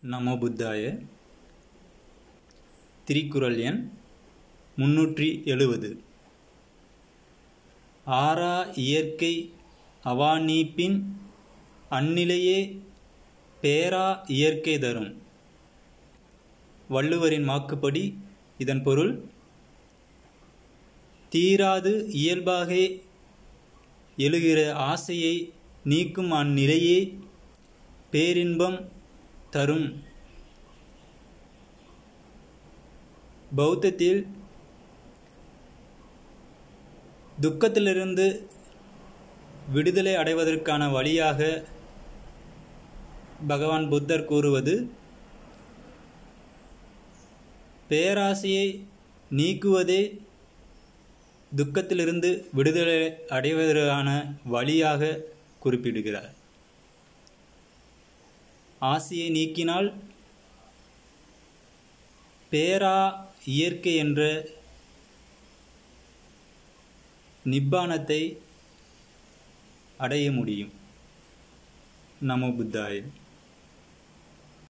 நமோ புத்தாய திருக்குறள் எண் முன்னூற்றி எழுவது ஆறா இயற்கை அவாநீப்பின் அந்நிலையே பேரா இயற்கை தரும் வள்ளுவரின் வாக்குப்படி இதன் பொருள் தீராது இயல்பாக எழுகிற ஆசையை நீக்கும் அந்நிலையே பேரின்பம் தரும் பௌத்தத்தில் துக்கத்திலிருந்து விடுதலை அடைவதற்கான வழியாக பகவான் புத்தர் கூறுவது பேராசையை நீக்குவதே துக்கத்திலிருந்து விடுதலை அடைவதற்கான வழியாக குறிப்பிடுகிறார் ஆசையை நீக்கினால் பேரா இயற்கை என்ற நிப்பானத்தை அடைய முடியும் நமோ புத்தாய